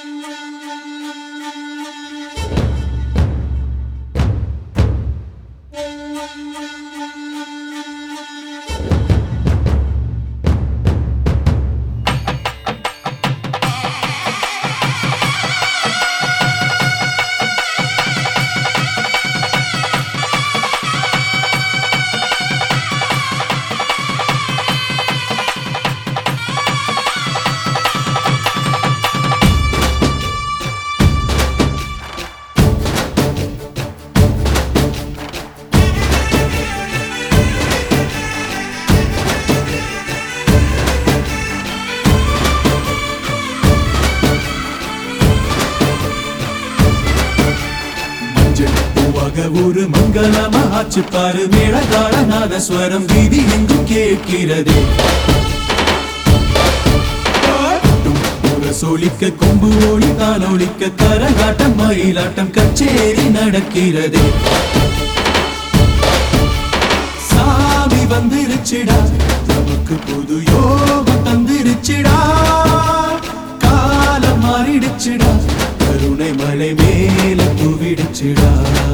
மஞ்சள் பூவாக ஒரு மங்களமா ஆச்சு பாரு மேளகால நாதஸ்வரம் வீதி எங்கும் கேட்கிறது சோழிக்க கொம்பு ஒளி தான் ஒழிக்க கரகாட்டம் மயிலாட்டம் கச்சேரி நடக்கிறது சாமி வந்திருச்சுடா நமக்கு புது யோகம் தந்திருச்சுடா காலம் மாறிடுச்சுடா கருணை மழை மேல தூவிடுச்சுடா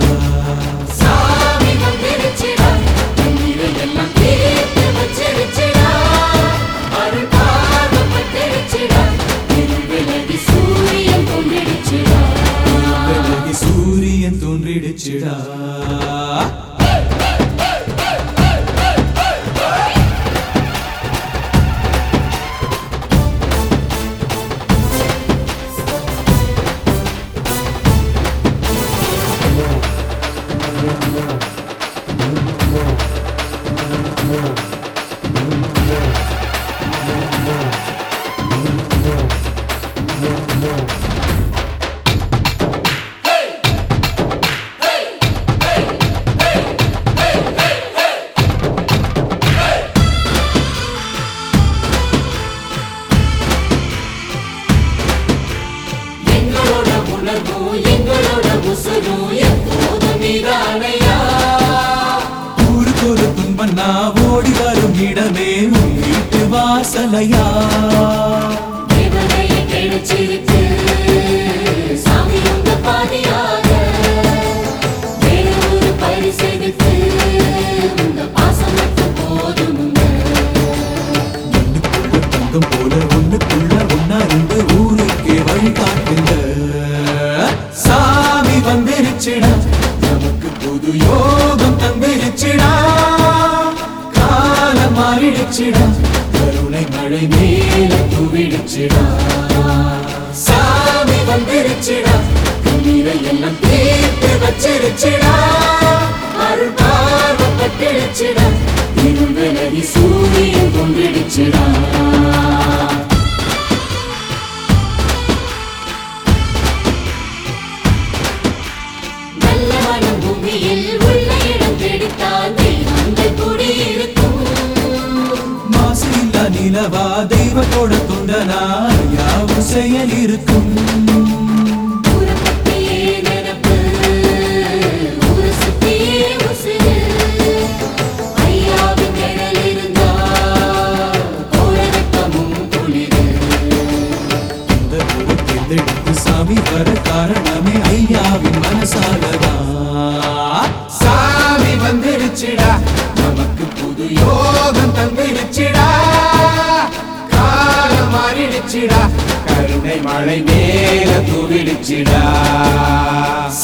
சாமி வந்திருச்சுடா தண்ணீரை எல்லாம் தீர்த்து வச்சிருச்சுடா அருள் பார்க்கப்பட்டிருச்சுடா இருள் விலகி சூரியன் தோன்றிடுச்சுடா விலகி சூரியன் தோன்றிடுச்சுடா எங்களோட உணர்வும் எங்களோட உசுரும் எப்போதும் நீதானையா ஊருக்கு ஒரு துன்பம் நான் ஓடி வரும் இடமே உன் வீட்டு வாசலையா தேவதையை கிடைச்சிருக்கு சாமி உங்க பாதியாக வேற ஒரு பரிசெடுத்து உங்க பாசம் மட்டும் போதுமுங்க மண்ணுக்குள்ள தங்கம் போல ஒண்ணுக்குள்ள ஒன்னா இருந்து ஊருக்கே வழி காட்டுங்க சாமி வந்திருச்சுடா நமக்கு புது யோகம் தந்திருச்சுடா காலம் மாறிடுச்சுடா கருணை மழை மேல தூவிடுச்சுடா சாமி வந்திருச்சுடா கண்ணீரை எல்லாம் தீர்த்து வச்சிருச்சுடா அருள் பார்வப்பட்டிடுச்சுடா இருள் விலகி சூரியன் தோன்றிடுச்சுடா நல்ல மனம் பூமியில் உள்ள இடம் தேடித்தான் தெய்வங்கள் குடியிருக்கும் மாசு இல்லா நிலவா தெய்வத்தோட தொண்டனா யாவும் செயல் இருக்கும் ஊரை பத்தியே நினப்பு, ஊரை சுத்தியே உசுரு. ஐயாவின் நிழல் இருந்தா, கோர வெப்பமும் குளிரு. இந்த ஊரை தேர்ந்தெடுத்து சாமி வர காரணமே ஐயாவின் மனசாலதான் சாமி வந்துருச்சுடா நமக்கு புது யோகம் தந்திருச்சுடா காலம் மாறிடுச்சுடா கருணை மழை மேல தூவிடுச்சுடா